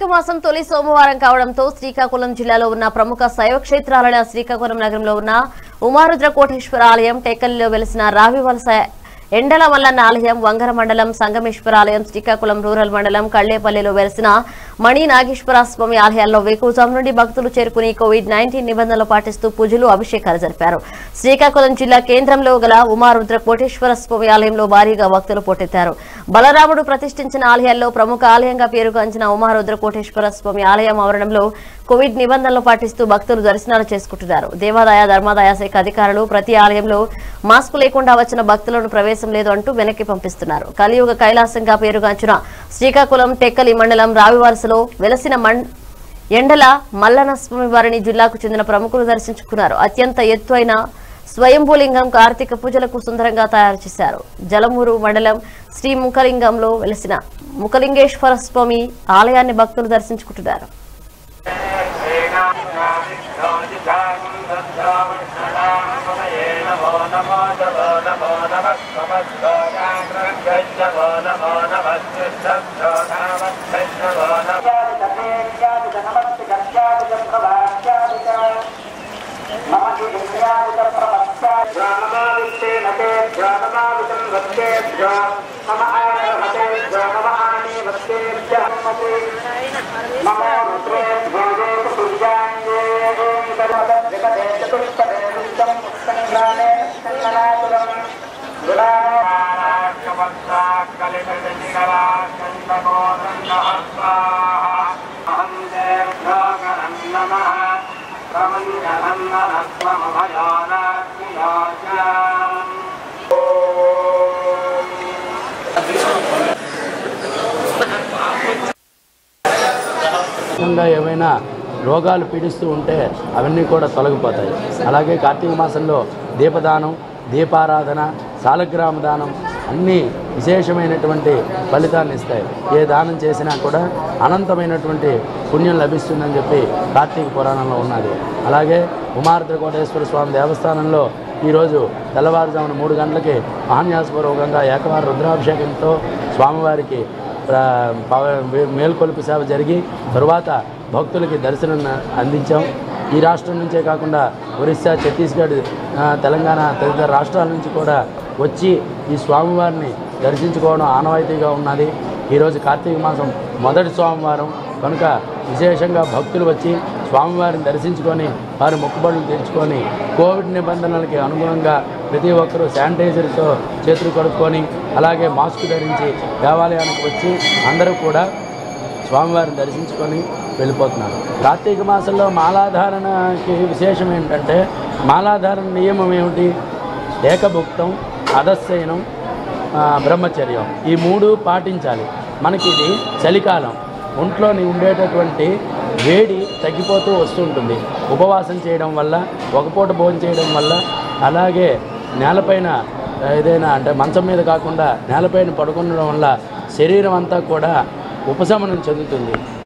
కార్తీక మాసం తొలి సోమవారం కావడంతో శ్రీకాకుళం జిల్లాలో ఉన్న ప్రముఖ శైవ క్షేత్రాలైన శ్రీకాకుళం నగరంలో ఉన్న ఉమారుద్ర కోటేశ్వర ఆలయం టేకల్లో వెలిసిన రావివలస ఎండల మల్లన్న ఆలయం వంగర మండలం సంగమేశ్వర ఆలయం శ్రీకాకుళం రూరల్ మండలం కళ్లేపల్లిలో వెలిసిన మణి నాగేశ్వర స్వామి ఆలయాల్లో వేకువజాము నుండి భక్తులు చేరుకుని కోవిడ్ నైన్టీన్ నిబంధనలు పాటిస్తూ పూజలు అభిషేకాలు జరిపారు శ్రీకాకుళం జిల్లా కేంద్రంలో గల ఉమారుద్ర కోటేశ్వర స్వామి ఆలయంలో భారీగా భక్తులు పోటెత్తారు బలరాముడు ప్రతిష్ఠించిన ఆలయాల్లో ప్రముఖ ఆలయంగా పేరుగాంచిన ఉమారుద్ర కోటేశ్వర స్వామి ఆలయం ఆవరణంలో కోవిడ్ నిబంధనలు పాటిస్తూ భక్తులు దర్శనాలు చేసుకుంటున్నారు దేవాదాయ ధర్మాదాయ శాఖ అధికారులు ప్రతి ఆలయంలో మాస్క్ లేకుండా వచ్చిన భక్తులను ప్రవేశం లేదు అంటూ వెనక్కి పంపిస్తున్నారు కలియుగ కైలాసంగా పేరుగాంచిన శ్రీకాకుళం టెక్కలి మండలం రావివలసలో వెలసిన మం ఎండల మల్లన స్వామి వారిని జిల్లాకు చెందిన ప్రముఖులు దర్శించుకున్నారు అత్యంత ఎత్తు అయిన స్వయంభూలింగం కార్తీక పూజలకు సుందరంగా తయారు చేశారు జలమూరు మండలం శ్రీ ముఖలింగంలో వెలిసిన ముఖలింగేశ్వర స్వామి ఆలయాన్ని భక్తులు దర్శించుకుంటున్నారు ముఖ్యంగా ఏమైనా రోగాలు పీడిస్తూ ఉంటే అవన్నీ కూడా తొలగిపోతాయి అలాగే కార్తీక మాసంలో దీపదానం దీపారాధన సాలగ్రామ దానం అన్నీ విశేషమైనటువంటి ఫలితాన్ని ఇస్తాయి ఏ దానం చేసినా కూడా అనంతమైనటువంటి పుణ్యం లభిస్తుందని చెప్పి కార్తీక పురాణంలో ఉన్నది అలాగే ఉమార్ద్ర కోటేశ్వర స్వామి దేవస్థానంలో ఈరోజు తెల్లవారుజామున మూడు గంటలకి మహాన్యాసపూర్వకంగా ఏకవార రుద్రాభిషేకంతో స్వామివారికి ప్ర- పవ- మే- మేల్కొలుపు సేవ జరిగి తరువాత భక్తులకి దర్శనం అందించాం ఈ రాష్ట్రం నుంచే కాకుండా ఒరిస్సా ఛత్తీస్గఢ్ ఆ, తెలంగాణ తదితర రాష్ట్రాల నుంచి కూడా వచ్చి ఈ స్వామివారిని దర్శించుకోవడం ఆనవాయితీగా ఉన్నది ఈరోజు కార్తీక మాసం మొదటి సోమవారం కనుక విశేషంగా భక్తులు వచ్చి స్వామివారిని దర్శించుకొని వారి మొక్కుబడులు తెచ్చుకొని కోవిడ్ నిబంధనలకి అనుగుణంగా ప్రతి ఒక్కరూ శానిటైజర్తో చేతులు కడుక్కొని అలాగే మాస్క్ ధరించి దేవాలయానికి వచ్చి అందరూ కూడా స్వామివారిని దర్శించుకొని వెళ్ళిపోతున్నారు కార్తీక మాసంలో మాలాధారణకి విశేషం ఏంటంటే మాలాధారణ నియమం ఏమిటి ఏకభుక్తం అధశయనం ఆ, బ్రహ్మచర్యం ఈ మూడు పాటించాలి మనకి ఇది చలికాలం ఒంట్లోని ఉండేటటువంటి వేడి తగ్గిపోతూ వస్తుంటుంది ఉపవాసం చేయడం వల్ల ఒక పూట భోజనం చేయడం వల్ల అలాగే నేలపైన ఏదైనా అంటే మంచం మీద కాకుండా నేలపైన పడుకుండడం వల్ల శరీరం అంతా కూడా ఉపశమనం చెందుతుంది